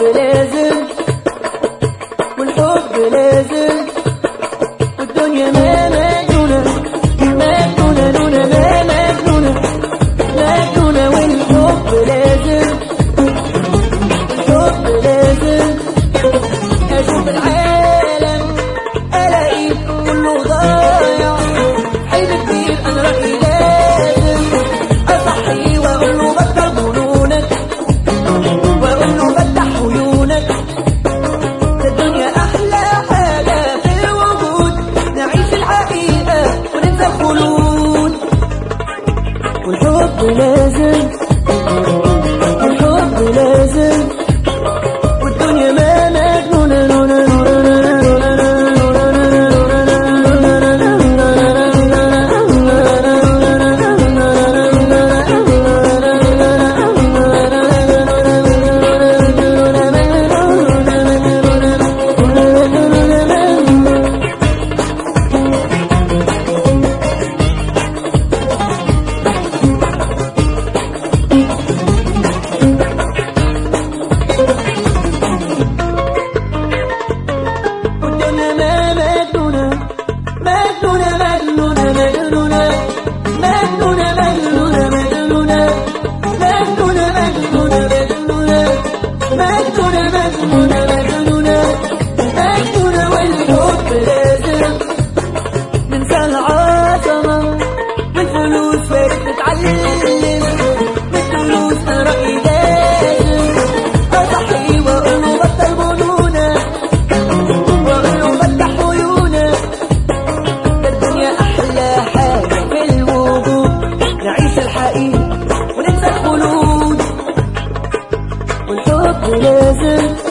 لازم والحب لازم والدنيا ما مجنونة مجنونة لونة ما مجنونة مجنونة والحب لازم الحب لازم أشوف العالم ألاقيه كله ضايع حلم كبير أنا رأيي لازم أصحي وأقول له بطل جنونك وأقول له فتح عيونك ده الدنيا أحلى حاجة في الوجود نعيش الحقيقة وننسى الخلود والحب لازم الحب لازم والدنيا ما مجنونة نونة والدنيا ما مجنونة مجنونة مجنونة مجنونة مجنونة مجنونة مجنونة مجنونة مجنونة مجنونة مجنونة مجنونة مجنونة مجنونة والحب لازم ننسى العظمة والفلوس فارق نتعلم بالفلوس أنا رأيي لازم أصحي وأقول له بطل جنونك وأقول له فتح عيونك ده الدنيا أحلى حاجة في الوجود نعيش الحقيقة وننسى الخلود والحب لازم